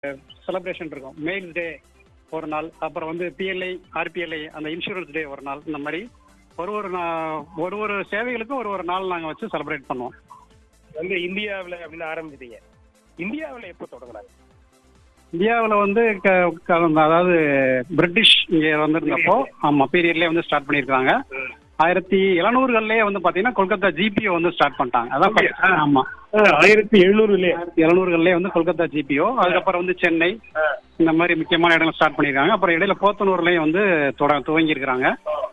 Celebration இருக்கும் mails டே ஒரு நாள் அப்புறம் வந்து பிஎல்ஐ ஆர்பிஎல்ஐ அந்த இன்சூரன்ஸ் டே ஒரு நாள் இந்த மாதிரி ஒரு ஒரு நா- ஒரு ஒரு சேவைகளுக்கும் ஒரு ஒரு நாள் நாங்கள் வச்சு செலிப்ரேட் பண்ணுவோம் வந்து இந்தியாவுல அப்படின்னு ஆரம்பிச்சிட்டீங்க இந்தியாவுல எப்போ தொடங்குனாங்க இந்தியாவில் வந்து க- க- அதாவது பிரிட்டிஷ் இங்கே வந்திருந்தப்போ ஆமாம் பீரியட்லேயே வந்து ஸ்டார்ட் பண்ணியிருக்காங்க ஆயிரத்தி எழுநூறுகள்லேயே வந்து பார்த்தீங்கன்னா கொல்கத்தா ஜிபிஓ வந்து ஸ்டார்ட் பண்ணிட்டாங்க அதான் அப்படியா? first. ஆமா ஆயிரத்தி எழுநூறுலயே ஆயிரத்தி எழுநூறுகள்லேயே வந்து கொல்கத்தா ஜிபிஓ அதுக்கப்புறம் வந்து சென்னை இந்த மாதிரி முக்கியமான இடங்கள் ஸ்டார்ட் பண்ணியிருக்காங்க அப்புறம் இடையில போத்தனூர்லேயும் வந்து தொட துவங்கியிருக்கிறாங்க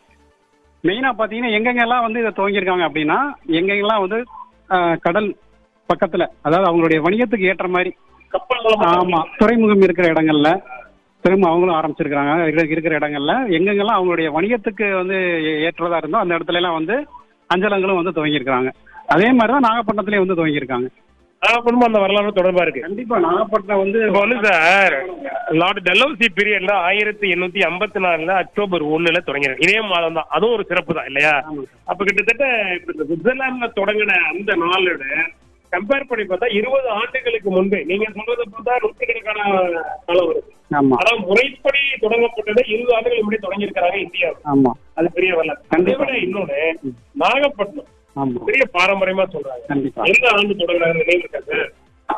மெயினாக பார்த்தீங்கன்னா எங்கெங்கெல்லாம் வந்து இதை துவங்கியிருக்காங்க அப்படின்னா எங்கெங்கெல்லாம் வந்து ஆஹ், கடல் பக்கத்தில் அதாவது அவங்களுடைய வணிகத்துக்கு ஏற்ற மாதிரி கப்பல் மூலமா ஆமா துறைமுகம் இருக்கிற இடங்கள்ல திரும்ப அவங்களும் ஆரம்பிச்சிருக்காங்க இரு- இருக்கிற இடங்கள்ல எங்கெங்கெல்லாம் அவங்களுடைய வணிகத்துக்கு வந்து ஏ- ஏற்றதா இருந்தோ அந்த இடத்துல எல்லாம் வந்து அஞ்சலங்களும் வந்து துவங்கியிருக்காங்க அதே மாதிரி தான் நாகப்பட்டினத்திலேயே வந்து துவங்கியிருக்காங்க நாகப்பட்டினம் அந்த வரலாறு தொடர்பா இருக்கு கண்டிப்பா நாகப்பட்டினம் வந்து இப்போ வந்து சார் லார்ட் டெல்லோசி பீரியட்ல ஆயிரத்தி எண்ணூத்தி ஐம்பத்தி நாலுல அக்டோபர் ஒண்ணுல தொடங்கிருக்கு இதே மாதம் தான் அதுவும் ஒரு சிறப்பு தான் இல்லையா ஆமா. அப்ப கிட்டத்தட்ட இப்ப இந்த சுவிட்சர்லாந்துல தொடங்கின அந்த நாளோட கம்பேர் பண்ணி பார்த்தா இருபது ஆண்டுகளுக்கு முன்பே நீங்க சொல்றதை பார்த்தா நூற்றுக்கணக்கான காலம் வருது ஆமா அதான் முறைப்படி தொடங்கப்பட்டதை இருபது ஆண்டுகள் முன்னாடி தொடங்கி இருக்கிறாங்க இந்தியா ஆமா அது பெரிய வரலாறு அதை கண்டிப்பா. விட இன்னொன்னு நாகப்பட்டினம் ஆமா பெரிய பாரம்பரியமா சொல்றாங்க கண்டிப்பா எந்த ஆண்டு தொடங்குறாங்க நினைவு இருக்கா சார்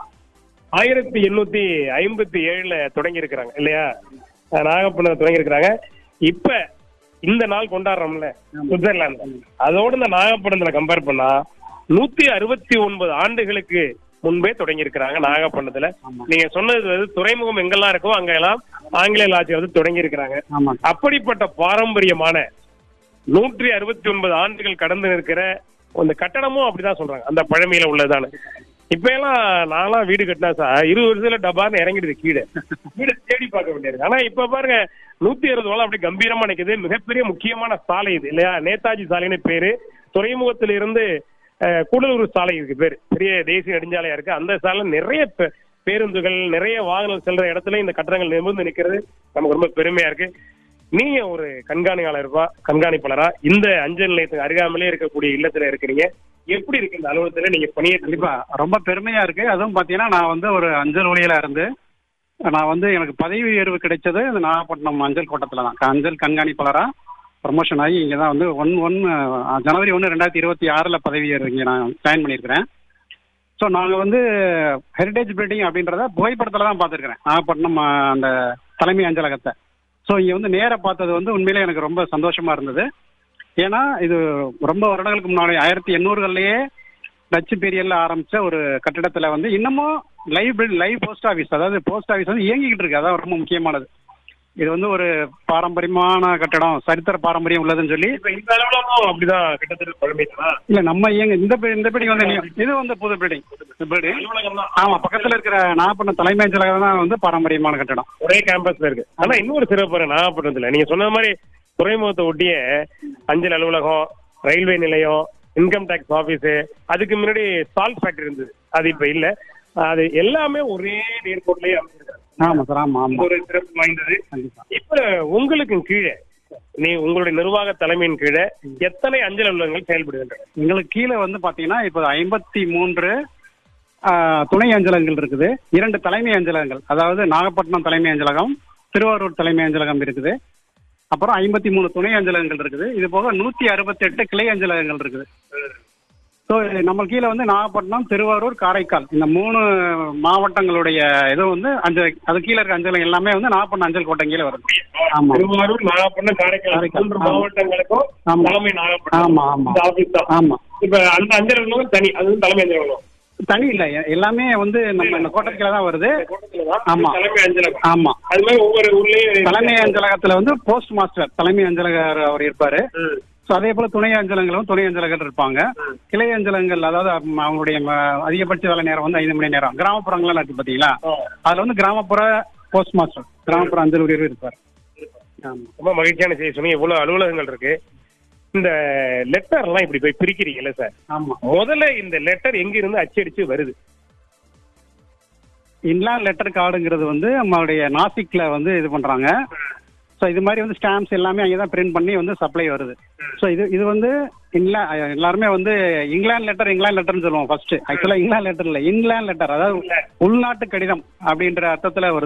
ஆயிரத்தி எண்ணூத்தி ஐம்பத்தி ஏழுல தொடங்கி இருக்கிறாங்க இல்லையா அஹ் நாகப்பட்டினம் தொடங்கி இருக்கிறாங்க இப்ப இந்த நாள் கொண்டாடுறோம்ல ஆமா. சுவிட்சர்லாந்து அதோட இந்த நாகப்பட்டினத்துல கம்பேர் பண்ணா நூத்தி அறுபத்தி ஒன்பது ஆண்டுகளுக்கு முன்பே தொடங்கி இருக்கிறாங்க நாகப்பட்டினத்துல ஆமா. நீங்க சொன்னது வந்து துறைமுகம் எங்கெல்லாம் இருக்கோ அங்கெல்லாம் ஆங்கிலேய ஆட்சி வந்து தொடங்கி இருக்கிறாங்க ஆமா அப்படிப்பட்ட பாரம்பரியமான நூற்றி அறுபத்தி ஒன்பது ஆண்டுகள் கடந்து நிற்கிற அந்த கட்டடமும் அப்படிதான் சொல்றாங்க அந்த பழமையில உள்ளதான இப்ப எல்லாம் நான்லாம் வீடு கட்டினா சார் இருபது வருஷத்துல டபார்னு இறங்கிடுது கீழே வீடு தேடி பார்க்க வேண்டியது ஆனா இப்ப பாருங்க நூத்தி அறுபது வளம் அப்படி கம்பீரமா நிக்குது மிகப்பெரிய முக்கியமான சாலை இது இல்லையா நேதாஜி சாலைன்னு பேரு துறைமுகத்தில இருந்து அஹ், கூடலூர் சாலை இருக்கு பேரு பெரிய தேசிய நெடுஞ்சாலையா இருக்கு அந்த சாலை நிறைய பே- பேருந்துகள் நிறைய வாகனம் செல்ற இடத்துல இந்த கட்டடங்கள் நிமிர்ந்து நிக்கிறது நமக்கு ரொம்ப பெருமையா இருக்கு நீங்க ஒரு கண்காணிப்பாளர்ப்பா கண்காணிப்பாளரா இந்த அஞ்சல் நிலையத்துக்கு அருகாமலே இருக்கக்கூடிய இல்லத்துல இருக்கிறீங்க எப்படி இருக்கு இந்த அலுவலகத்துல நீங்க பணியை கண்டிப்பா ரொம்ப பெருமையா இருக்கு அதுவும் பாத்தீங்கன்னா நான் வந்து ஒரு அஞ்சல் ஊழியலா இருந்து நான் வந்து எனக்கு பதவி உயர்வு கிடைச்சது இந்த நாகப்பட்டினம் அஞ்சல் கோட்டத்துல தான் அஞ்சல் கண்காணிப்பாளரா ப்ரமோஷன் ஆகி இங்கே தான் வந்து ஒன் ஒன் ஜனவரி ஒன்று ரெண்டாயிரத்தி இருபத்தி ஆறில் பதவி உயர்வு இங்கே நான் ஜாயின் பண்ணியிருக்கிறேன் ஸோ நாங்கள் வந்து ஹெரிடேஜ் பில்டிங் அப்படின்றத புகைப்படத்தில் தான் பார்த்துருக்குறேன் நாகப்பட்டினம் ஆ, அந்த தலைமை அஞ்சலகத்தை ஸோ இங்கே வந்து நேராக பார்த்தது வந்து உண்மையிலே எனக்கு ரொம்ப சந்தோஷமா இருந்தது ஏன்னா இது ரொம்ப வருடங்களுக்கு முன்னாடி ஆயிரத்தி எண்ணூறுகள்லயே டச்சு பீரியட்ல ஆரம்பிச்ச ஒரு கட்டிடத்துல வந்து இன்னமும் live bill live post office அதாவது போஸ்ட் ஆஃபீஸ் வந்து இயங்கிக்கிட்டு இருக்கு அதான் ரொம்ப முக்கியமானது இது வந்து ஒரு பாரம்பரியமான கட்டடம் சரித்திர பாரம்பரியம் உள்ளதுன்னு சொல்லி இப்ப இந்த அலுவலகம் அப்படிதான் கிட்டத்தட்ட பழமைதான் இல்ல நம்ம இயங்க இந்த பி- இந்த பில்டிங் வந்து new. இது வந்து புது பில்டிங் பில்டிங் அலுவலகம் தான் ஆமா பக்கத்துல இருக்கிற நாகப்பட்டினம் தலைமை அஞ்சலகம் தான் வந்து பாரம்பரியமான கட்டடம் ஒரே கேம்பஸ்ல இருக்கு ஆனா இன்னொரு சிறப்பு இருக்கு நாகப்பட்டினத்துல நீங்க சொன்ன மாதிரி துறைமுகத்தை ஒட்டிய அஞ்சல் அலுவலகம் ரயில்வே நிலையம் இன்கம் டேக்ஸ் ஆபீஸ் அதுக்கு முன்னாடி சால்ட் ஃபேக்டரி இருந்தது அது இப்ப இல்ல அது எல்லாமே ஒரே நேர்கோட்டிலேயே அமைச்சிருக்காங்க ஆமா சார் ஆமா இது ஆமா ஒரு சிறப்பு வாய்ந்தது கண்டிப்பா இப்ப உங்களுக்கு கீழே நீ உங்களுடைய நிர்வாக தலைமையின் கீழே எத்தனை அஞ்சல் அலுவலகங்கள் செயல்படுகின்றன எங்களுக்கு கீழே வந்து பாத்தீங்கன்னா இப்போ ஐம்பத்தி மூன்று துணை அஞ்சலகங்கள் இருக்குது இரண்டு தலைமை அஞ்சலகங்கள் அதாவது நாகப்பட்டினம் தலைமை அஞ்சலகம் திருவாரூர் தலைமை அஞ்சலகம் இருக்குது அப்புறம் ஐம்பத்தி மூணு துணை அஞ்சலகங்கள் இருக்குது இது போக நூத்தி அறுபத்தி எட்டு கிளை அஞ்சலகங்கள் இருக்குது ஸோ நம்ம கீழே வந்து நாகப்பட்டினம் திருவாரூர் காரைக்கால் இந்த மூணு மாவட்டங்களுடைய இது வந்து அஞ்சல் அது கீழே இருக்க அஞ்சலகம் எல்லாமே வந்து நாகப்பட்டினம் அஞ்சல் கோட்டை கீழே வருது ஆமா திருவாரூர் நாகப்பட்டினம் காரைக்கால் காரைக்கால். மூன்று ஆமா. மாவட்டங்களுக்கும் ஆமா. தலைமை நாகப்பட்டினம் ஆமா ஆமா இந்த ஆபீஸ் தான் ஆமா இப்ப அந்த அஞ்சல் அலுவலகம் தனி அது வந்து தலைமை அஞ்சல் அலுவலகம் தனி இல்லை எல்லாமே வந்து நம்ம இந்த கோட்டத்துக்குள்ள தான் வருது இந்த கூட்டத்துல தான் ஆமா. தலைமை அஞ்சலகம் ஆமா அது மாதிரி ஒவ்வொரு ஊர்லயும் தலைமை அஞ்சலகத்துல வந்து போஸ்ட் மாஸ்டர் தலைமை அஞ்சலகர் அவர் இருப்பாரு ம். ஸோ அதே போல துணை அஞ்சலங்களும் துணை அஞ்சலகர் இருப்பாங்க ம். கிளை அஞ்சலங்கள் அதாவது அம், அவங்களுடைய ம, அதிகபட்ச வேலை நேரம் வந்து ஐந்து மணி நேரம் கிராமப்புறங்கள்லாம் இருக்கு பாத்தீங்களா ஆ. அதுல வந்து கிராமப்புற போஸ்ட் மாஸ்டர் கிராமப்புற அஞ்சல் ஊழியர் இருப்பார் ஆமா ரொம்ப மகிழ்ச்சியான செய்தி சொன்னீங்க இவ்வளவு அலுவலகங்கள் இருக்கு இந்த லெட்டர் எல்லாம் இப்படி போய் பிரிக்கிறீங்கல்ல சார் ஆமா முதல்ல இந்த லெட்டர் எங்க இருந்து அச்சடிச்சு வருது இன்லாண்ட் லெட்டர் கார்டுங்கிறது வந்து நம்மளுடைய நாசிக்ல வந்து இது பண்றாங்க ஸோ இது மாதிரி வந்து ஸ்டாம்ப்ஸ் எல்லாமே அங்கே தான் பிரிண்ட் பண்ணி வந்து சப்ளை வருது ஸோ இது இது வந்து இங்கிலா எல்லாருமே வந்து இங்கிலாந்து லெட்டர் இங்கிலாந்து லெட்டர்னு சொல்லுவோம் ஃபர்ஸ்ட் ஆக்சுவலாக இங்கிலாந்து லெட்டர் இல்லை இங்கிலாந்து லெட்டர் அதாவது உள்நாட்டு கடிதம் அப்படின்ற அர்த்தத்தில் வருது